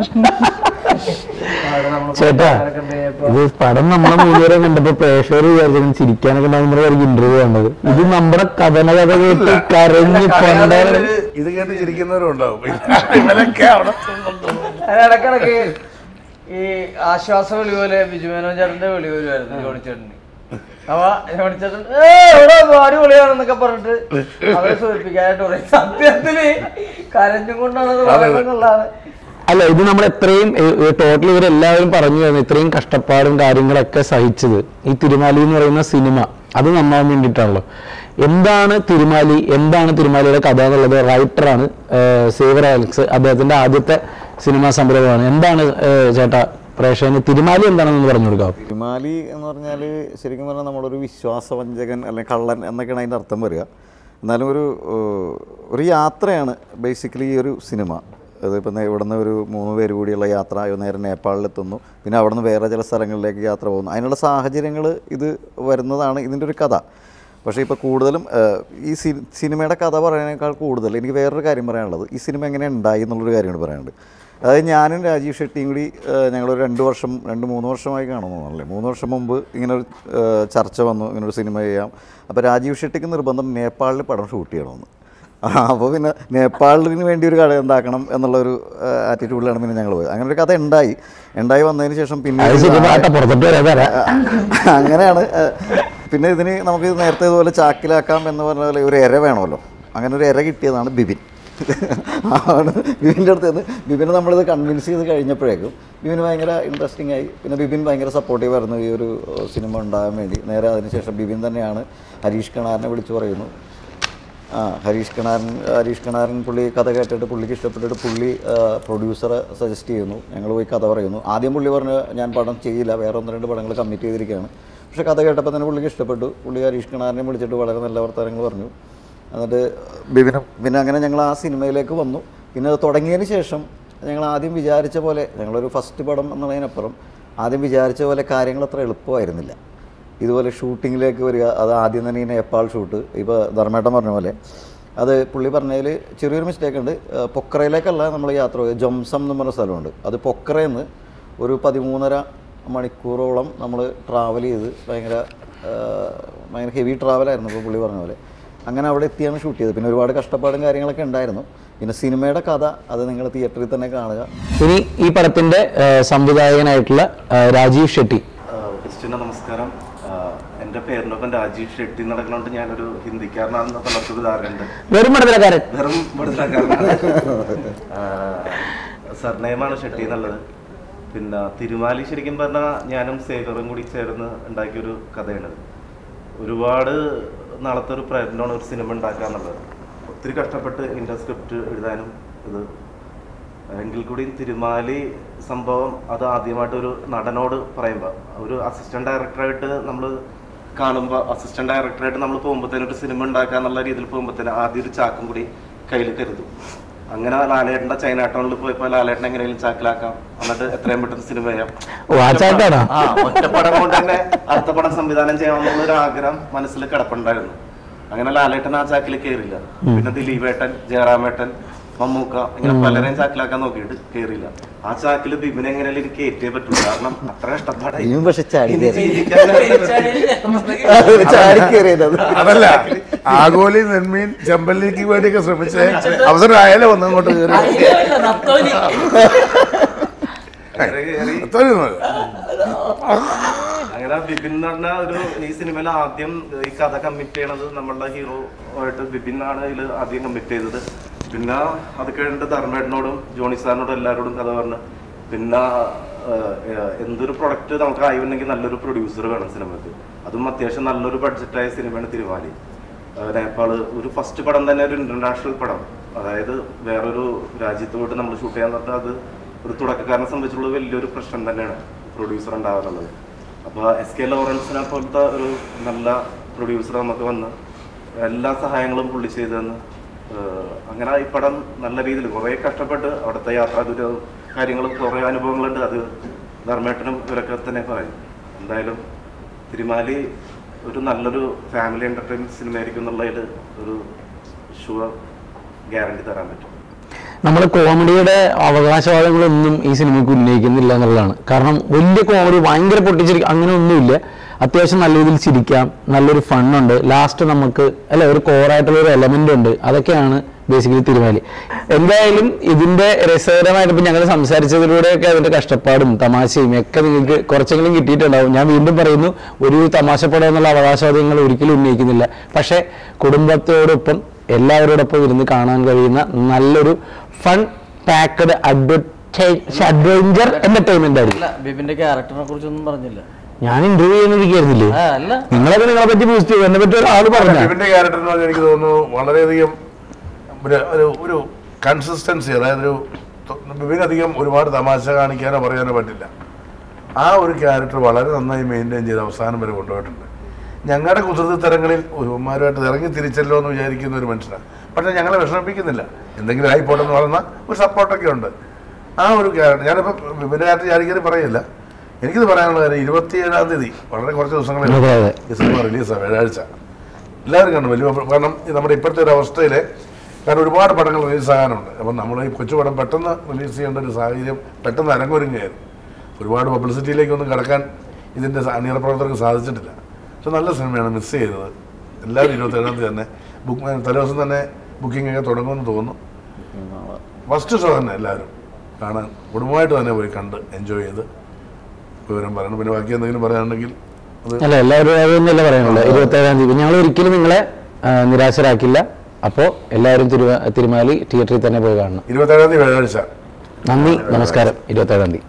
അവിടെ നമ്മൾ ചേട്ടാ ആൾക്കാരൊക്കെ ഉണ്ടായപ്പോ ഇത് പടം നമ്മളെ മൂന്നുപേരെ കണ്ടപ്പോ പ്രേക്ഷകർ വിചാരിച്ചു ചിരിക്കാനൊക്കെ ഉണ്ടാകുമ്പോഴായിരിക്കും ഇന്റർവ്യൂ കണ്ടത് ഇത് നമ്മുടെ കഥന കഥ കേട്ട് കരഞ്ഞ് കൊണ്ടേ ഇത് കേട്ട് ചിരിക്കുന്നവരും ഉണ്ടാവും ഇവരൊക്കെ അവിടെ അത് ഇടക്കിടക്ക് ഈ ആശ്വാസ വിളി പോലെ ബിജുമേനോൻ ചേട്ടന്റെ വിളി വരുമായിരുന്നു ജോണി ചേട്ടന് അപ്പൊ ജോണി ചേട്ടൻ ഏ ഇവിടെ അടിപൊളിയാണെന്നൊക്കെ പറഞ്ഞിട്ട് അവരെ സൂചിപ്പിക്കാനായിട്ട് പറയും സത്യത്തില് കരഞ്ഞും കൊണ്ടാണ് അത് പറയുന്നതാണ് അല്ല ഇത് നമ്മൾ എത്രയും ടോട്ടൽ ഇവരെല്ലാവരും പറഞ്ഞു തന്നു ഇത്രയും കഷ്ടപ്പാടും കാര്യങ്ങളൊക്കെ സഹിച്ചത് ഈ തിരുമാലി എന്ന് പറയുന്ന സിനിമ അത് നന്നാവാൻ വേണ്ടിയിട്ടാണല്ലോ എന്താണ് തിരുമാലി എന്താണ് തിരുമാലിയുടെ കഥ എന്നുള്ളത് റൈറ്ററാണ് സേവർ അലക്സ് അദ്ദേഹത്തിന്റെ ആദ്യത്തെ സിനിമാ സംരംഭമാണ് എന്താണ് ഏഹ്, ചേട്ടാ പ്രേക്ഷകന് തിരുമാലി എന്താണെന്ന് പറഞ്ഞു കൊടുക്കാം തിരുമാലി എന്ന് പറഞ്ഞാൽ ശരിക്കും പറഞ്ഞാൽ നമ്മളൊരു വിശ്വാസവഞ്ചകൻ അല്ലെങ്കിൽ കള്ളൻ എന്നൊക്കെയാണ് അതിൻ്റെ അർത്ഥം വരിക എന്നാലും ഒരു ഏഹ്, ഒരു യാത്രയാണ് ബേസിക്കലി ഈ ഒരു സിനിമ അതിപ്പോൾ ഇവിടുന്ന് ഒരു മൂന്ന് പേര് കൂടിയുള്ള യാത്ര നേരെ നേപ്പാളിലെത്തുന്നു പിന്നെ അവിടുന്ന് വേറെ ചില സ്ഥലങ്ങളിലേക്ക് യാത്ര പോകുന്നു അതിനുള്ള സാഹചര്യങ്ങൾ ഇത് വരുന്നതാണ് ഇതിൻ്റെ ഒരു കഥ പക്ഷേ ഇപ്പോൾ കൂടുതലും ഏഹ്, ഈ സി സിനിമയുടെ കഥ പറയുന്നതിനേക്കാൾ കൂടുതൽ എനിക്ക് വേറൊരു കാര്യം പറയാനുള്ളത് ഈ സിനിമ എങ്ങനെ ഉണ്ടായി എന്നുള്ളൊരു കാര്യമാണ് പറയാനുണ്ട് അതായത് ഞാനും രാജീവ് ഷെട്ടിയും കൂടി ഏഹ്, ഞങ്ങളൊരു രണ്ട് വർഷം രണ്ട് മൂന്ന് വർഷമായി കാണുന്നതാണല്ലേ മൂന്ന് വർഷം മുമ്പ് ഇങ്ങനെ ഒരു ഏഹ്, ചർച്ച വന്നു ഇങ്ങനെ ഒരു സിനിമ ചെയ്യാം അപ്പോൾ രാജീവ് ഷെട്ടിക്ക് നിർബന്ധം നേപ്പാളിൽ പടം ഷൂട്ട് ചെയ്യണമെന്ന് അപ്പോൾ പിന്നെ നേപ്പാളിന് വേണ്ടി ഒരു കഥ ഉണ്ടാക്കണം എന്നുള്ളൊരു ആറ്റിറ്റ്യൂഡിലാണ് പിന്നെ ഞങ്ങൾ പോയത് അങ്ങനെ ഒരു കഥ ഉണ്ടായി ഉണ്ടായി വന്നതിന് ശേഷം പിന്നെ അത് സിനിമ ആട്ടെ പുറത്തോട്ട് വരാൻ തരാം അങ്ങനെയാണ് ഏഹ്, പിന്നെ ഇതിന് നമുക്ക് നേരത്തെ ഇതുപോലെ ചാക്കിലാക്കാം എന്ന് പറഞ്ഞ പോലെ ഒരു എര വേണമല്ലോ അങ്ങനെ ഒരു എര കിട്ടിയതാണ് ബിബിൻ ആണ് ബിബിൻ്റെ അടുത്ത് നിന്ന് ബിബിനെ നമ്മളിത് കൺവിൻസ് ചെയ്ത് കഴിഞ്ഞപ്പോഴേക്കും ബിബിന് ഭയങ്കര ഇൻട്രസ്റ്റിംഗ് ആയി പിന്നെ ബിബിൻ ഭയങ്കര സപ്പോർട്ടീവ് ആയിരുന്നു ഈ ഒരു ഏഹ്, സിനിമ ഉണ്ടാകാൻ വേണ്ടി നേരെ അതിനുശേഷം ബിബിൻ തന്നെയാണ് ഹരീഷ് കണാറിനെ വിളിച്ചു പറയുന്നു ആ ഹരീഷ് കണാരൻ ഹരീഷ് കണാരൻ പുള്ളി കഥ കേട്ടിട്ട് പുള്ളിക്ക് ഇഷ്ടപ്പെട്ടിട്ട് പുള്ളി പ്രൊഡ്യൂസറെ സജസ്റ്റ് ചെയ്യുന്നു ഞങ്ങൾ പോയി കഥ പറയുന്നു ആദ്യം പുള്ളി പറഞ്ഞു ഞാൻ പടം ചെയ്യില്ല വേറെ ഒന്ന് രണ്ട് പടങ്ങൾ കമ്മിറ്റ് ചെയ്തിരിക്കുകയാണ് പക്ഷേ കഥ കേട്ടപ്പോൾ തന്നെ പുള്ളിക്ക് ഇഷ്ടപ്പെട്ടു പുള്ളി ഹരീഷ് കണാരനെ വിളിച്ചിട്ട് വളരെ നല്ല വർത്തമാനങ്ങൾ പറഞ്ഞു എന്നിട്ട് ബിബിനും പിന്നെ അങ്ങനെ ഞങ്ങൾ ആ സിനിമയിലേക്ക് വന്നു പിന്നെ അത് തുടങ്ങിയതിന് ശേഷം ഞങ്ങൾ ആദ്യം വിചാരിച്ച പോലെ ഞങ്ങളൊരു ഫസ്റ്റ് പടം എന്നുള്ളതിനപ്പുറം ആദ്യം വിചാരിച്ച പോലെ കാര്യങ്ങൾ അത്ര എളുപ്പമായിരുന്നില്ല ഇതുപോലെ ഷൂട്ടിങ്ങിലേക്ക് വരിക അത് ആദ്യം തന്നെ ഈ നേപ്പാൾ ഷൂട്ട് ഇപ്പോൾ ധർമ്മേട്ടൻ പറഞ്ഞ പോലെ അത് പുള്ളി പറഞ്ഞതിൽ ചെറിയൊരു മിസ്റ്റേക്ക് ഉണ്ട് ഏഹ് പൊക്രയിലേക്കല്ല നമ്മൾ യാത്ര പോയത് ജംസം എന്ന് പറഞ്ഞ സ്ഥലമുണ്ട് അത് പൊക്രയിൽ നിന്ന് ഒരു പതിമൂന്നര മണിക്കൂറോളം നമ്മൾ ട്രാവൽ ചെയ്ത് ഭയങ്കര ഏഹ് ഭയങ്കര ഹെവി ട്രാവലായിരുന്നു ഇപ്പോൾ പുള്ളി പറഞ്ഞ പോലെ അങ്ങനെ അവിടെ എത്തിയാണ് ഷൂട്ട് ചെയ്തത് പിന്നെ ഒരുപാട് കഷ്ടപ്പാടും കാര്യങ്ങളൊക്കെ ഉണ്ടായിരുന്നു പിന്നെ സിനിമയുടെ കഥ അത് നിങ്ങൾ തിയേറ്ററിൽ തന്നെ കാണുക ഇനി ഈ പടത്തിന്റെ ഏഹ്, സംവിധായകനായിട്ടുള്ള ഏഹ്, രാജീവ് ഷെട്ടി ക്രിസ്റ്റിന് നമസ്കാരം ആഹ് എൻ്റെ പേരിനൊപ്പം രാജീവ് ഷെട്ടി നടക്കണോണ്ട് ഞാനൊരു ഹിന്ദിക്കാരനാണെന്ന് പലർക്കും ധാരണയുണ്ട് വെറും പടത്തിലക്കാരൻ വെറും പടുതലക്കാരനാണ് സർനെയിമാണ് ഷെട്ടി എന്നുള്ളത് പിന്നെ തിരുമാലി ശരിക്കും പറഞ്ഞാൽ ഞാനും സേവറും കൂടി ചേർന്ന് ഉണ്ടാക്കിയൊരു കഥയാണ് ഒരുപാട് നാളത്തെ ഒരു പ്രയത്നമാണ് ഒരു സിനിമ ഉണ്ടാക്കുക എന്നുള്ളത് ഒത്തിരി കഷ്ടപ്പെട്ട് ഇതിൻ്റെ സ്ക്രിപ്റ്റ് എഴുതാനും ഇത് എങ്കിൽ കൂടിയും തിരുമാലി സംഭവം അത് ആദ്യമായിട്ട് ഒരു നടനോട് പറയുമ്പോൾ ഒരു അസിസ്റ്റന്റ് ഡയറക്ടറായിട്ട് നമ്മൾ കാണുമ്പോൾ അസിസ്റ്റന്റ് ഡയറക്ടറായിട്ട് നമ്മൾ പോകുമ്പോഴത്തേനും ഒരു സിനിമ ഉണ്ടാക്കുക എന്നുള്ള രീതിയിൽ പോകുമ്പോഴത്തേനും ആദ്യം ഒരു ചാക്കും കൂടി കയ്യിൽ കരുതും അങ്ങനെ ലാലേട്ടൻ്റെ ചൈന ടൗണിൽ പോയപ്പോൾ ലാലേട്ടൻ എങ്ങനെയും ചാക്കിലാക്കാം എന്നിട്ട് എത്രയും പെട്ടെന്ന് സിനിമ ചെയ്യാം ഓ, ആ ചാക്കാണോ? ആ ഒറ്റപ്പടം കൊണ്ട് തന്നെ അടുത്ത പടം സംവിധാനം ചെയ്യാമെന്നുള്ള ഒരു ആഗ്രഹം മനസ്സിൽ കിടപ്പുണ്ടായിരുന്നു അങ്ങനെ ലാലേട്ടൻ ആ ചാക്കിൽ കയറില്ല പിന്നെ ദിലീപേട്ടൻ ജയറാമേട്ടൻ മമ്മൂക്ക ഇങ്ങനെ പലരെയും ചാക്കിലാക്കാൻ നോക്കിയിട്ട് കേറിയില്ല ആ ചാക്കിൽ ബിബിനെ എങ്ങനെയാലും എനിക്ക് കയറ്റിയേ പറ്റുള്ളൂ കാരണം അത്ര കഷ്ടപ്പാടായി ഇനിയും പക്ഷെ ചാടി ഇനി കയറി. ജീവിക്കാൻ ചാടി കയറിയത് അതല്ല ആഗോലി നെന്മീൻ ചെമ്പല്ലിക്ക് വേണ്ടിയൊക്കെ ശ്രമിച്ച അവസരം ആയാലും ഒന്നങ്ങോട്ട് കയറി അത്രയും മതി. അങ്ങനെ ബിബിൻ എന്ന് പറഞ്ഞ ഒരു ഈ സിനിമയിൽ ആദ്യം ഈ കഥ കമ്മിറ്റ് ചെയ്യണത് നമ്മളുടെ ഹീറോ ആയിട്ട് ബിബിൻ ആണ് ഇതിൽ ആദ്യം കമ്മിറ്റ് ചെയ്തത് പിന്നെ അത് കഴിഞ്ഞിട്ട് ധർമ്മേട്ടനോടും ജോണി സാറിനോടും എല്ലാവരോടും കഥ പറഞ്ഞ് പിന്നെ ഏഹ്, ഏഹ്, എന്തൊരു പ്രൊഡക്റ്റ് നമുക്ക് ആയിട്ടുണ്ടെങ്കിൽ നല്ലൊരു പ്രൊഡ്യൂസർ വേണം സിനിമക്ക് അതും അത്യാവശ്യം നല്ലൊരു ബഡ്ജറ്റായ സിനിമയാണ് തിരുവാലി ഏഹ്, നേപ്പാള് ഒരു ഫസ്റ്റ് പടം തന്നെ ഒരു ഇന്റർനാഷണൽ പടം അതായത് വേറൊരു രാജ്യത്ത് പോയിട്ട് നമ്മൾ ഷൂട്ട് ചെയ്യാൻ പറഞ്ഞാൽ അത് ഒരു തുടക്കക്കാരനെ സംബന്ധിച്ചുള്ള വലിയൊരു പ്രശ്നം തന്നെയാണ് പ്രൊഡ്യൂസർ ഉണ്ടാകാറുള്ളത് അപ്പോൾ എസ് കെ ലോറൻസിനെ പോലത്തെ ഒരു നല്ല പ്രൊഡ്യൂസർ നമുക്ക് വന്ന് എല്ലാ സഹായങ്ങളും പുള്ളി ചെയ്തു തന്ന് ഏഹ് അങ്ങനെ ഈ പടം നല്ല രീതിയിൽ കുറേ കഷ്ടപ്പെട്ട് അവിടുത്തെ യാത്രാ ദുരിതവും കാര്യങ്ങളും കുറേ അനുഭവങ്ങളുണ്ട് അത് ധർമ്മേട്ടനും ഇവരൊക്കെ തന്നെ പറയും എന്തായാലും തിരുമാലി ഒരു നല്ലൊരു ഫാമിലി എൻ്റർടൈൻമെൻറ്റ് സിനിമയായിരിക്കും എന്നുള്ളതിൽ ഒരു ഷുവർ ഗ്യാരണ്ടി തരാൻ പറ്റും നമ്മൾ കോമഡിയുടെ അവകാശവാദങ്ങളൊന്നും ഈ സിനിമയ്ക്ക് ഉന്നയിക്കുന്നില്ല എന്നുള്ളതാണ് കാരണം വലിയ കോമഡി ഭയങ്കര പൊട്ടിച്ചിരിക്കും അങ്ങനെ ഒന്നുമില്ല അത്യാവശ്യം നല്ല രീതിയിൽ ചിരിക്കാം നല്ലൊരു ഫണ്ണുണ്ട് ലാസ്റ്റ് നമുക്ക് അല്ല ഒരു കോറായിട്ടുള്ള ഒരു എലമെന്റ് ഉണ്ട് അതൊക്കെയാണ് ബേസിക്കലി തിരുമാലി എന്തായാലും ഇതിന്റെ രസകരമായിട്ട് ഇപ്പം ഞങ്ങൾ സംസാരിച്ചതിലൂടെയൊക്കെ അതിന്റെ കഷ്ടപ്പാടും തമാശയും ഒക്കെ നിങ്ങൾക്ക് കുറച്ചെങ്കിലും കിട്ടിയിട്ടുണ്ടാവും ഞാൻ വീണ്ടും പറയുന്നു ഒരു തമാശപ്പടം എന്നുള്ള അവകാശവാദങ്ങൾ ഒരിക്കലും ഉന്നയിക്കുന്നില്ല പക്ഷേ കുടുംബത്തോടൊപ്പം എല്ലാവരോടൊപ്പം ഇരുന്ന് കാണാൻ കഴിയുന്ന നല്ലൊരു ഫൺ പാക്കഡ് അഡ്വഞ്ചർ എന്റർടൈൻമെന്റ് ആയിരിക്കും അല്ല ബിബിന്റെ ക്യാരക്ടറിനെ കുറിച്ചൊന്നും പറഞ്ഞില്ല ഞാൻ ഇന്റർവ്യൂ ചെയ്യുന്നിരിക്കുന്നില്ലേ ആ അല്ല നിങ്ങളൊക്കെ നിങ്ങളെ പറ്റി ബൂസ്റ്റ് ചെയ്യും എന്നെ പറ്റി ഒരാൾ പറഞ്ഞു ബിബിന്റെ ക്യാരക്ടർ എന്ന് പറഞ്ഞാൽ എനിക്ക് തോന്നുന്നു വളരെയധികം ഒരു ഒരു ഒരു കൺസിസ്റ്റൻസി അതായത് ഒരു ബിബിനധികം ഒരുപാട് തമാശ കാണിക്കാനോ പറയാനോ പറ്റില്ല ആ ഒരു ക്യാരക്ടർ വളരെ നന്നായി മെയിൻറ്റെയിൻ ചെയ്ത് അവസാനം വരെ കൊണ്ടുപോയിട്ടുണ്ട് ഞങ്ങളുടെ കുസൃതി തരങ്ങളിൽ ഒരുമാരുമായിട്ട് ഇറങ്ങി തിരിച്ചല്ലോ എന്ന് വിചാരിക്കുന്ന ഒരു മനുഷ്യനാണ് പക്ഷേ ഞങ്ങളെ വിഷമിപ്പിക്കുന്നില്ല എന്തെങ്കിലും ആയിപ്പോട്ടെ എന്ന് പറയുന്ന ഒരു സപ്പോർട്ടൊക്കെ ഉണ്ട് ആ ഒരു ക്യാരക്ടർ ഞാനിപ്പോൾ ബിബിൻ്റെ ക്യാരക്ടർ ഞാനിങ്ങനെ പറയില്ല എനിക്കിത് പറയാനുള്ള കാര്യം ഇരുപത്തിയേഴാം തീയതി വളരെ കുറച്ച് ദിവസങ്ങളിൽ അതെ, അതെ. ഈ സിനിമ റിലീസാണ് വ്യാഴാഴ്ച എല്ലാവരും കണ്ടു വലിയ കാരണം ഈ നമ്മുടെ ഇപ്പോഴത്തെ ഒരു അവസ്ഥയിൽ കാരണം ഒരുപാട് പടങ്ങൾ റിലീസാകാനുണ്ട് അപ്പം നമ്മൾ ഈ കൊച്ചുപടം പെട്ടെന്ന് റിലീസ് ചെയ്യേണ്ട ഒരു സാഹചര്യം പെട്ടെന്ന് അരങ്ങൊരുങ്ങുകയായിരുന്നു ഒരുപാട് പബ്ലിസിറ്റിയിലേക്കൊന്നും കടക്കാൻ ഇതിൻ്റെ അണിയറ പ്രവർത്തകർക്ക് സാധിച്ചിട്ടില്ല പക്ഷെ നല്ല സിനിമയാണ് മിസ് ചെയ്തത് എല്ലാവരും ഇരുപത്തേഴാം തീയതി തന്നെ ബുക്ക് തലേദിവസം തന്നെ ബുക്കിംഗ് ഒക്കെ തുടങ്ങുമെന്ന് തോന്നുന്നു ഫസ്റ്റ് ഷോ തന്നെ എല്ലാവരും കാണാൻ കുടുംബമായിട്ട് തന്നെ പോയി കണ്ട് എൻജോയ് ചെയ്ത് വിവരം പറയണം പിന്നെ ബാക്കി എന്തെങ്കിലും പറയാനുണ്ടെങ്കിൽ അത് അല്ല എല്ലാവരും അതൊന്നല്ല പറയാനുള്ളത് ഇരുപത്തേഴാം തീയതി ഞങ്ങൾ ഒരിക്കലും നിങ്ങളെ ആ, നിരാശരാക്കില്ല അപ്പോൾ എല്ലാവരും തിരുവ തിരുമാലി തിയേറ്ററിൽ തന്നെ പോയി കാണണം ഇരുപത്തേഴാം തീയതി വ്യാഴാഴ്ച നന്ദി നമസ്കാരം ഇരുപത്തേഴാം തീയതി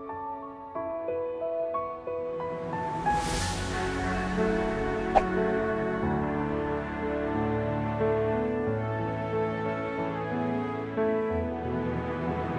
Thank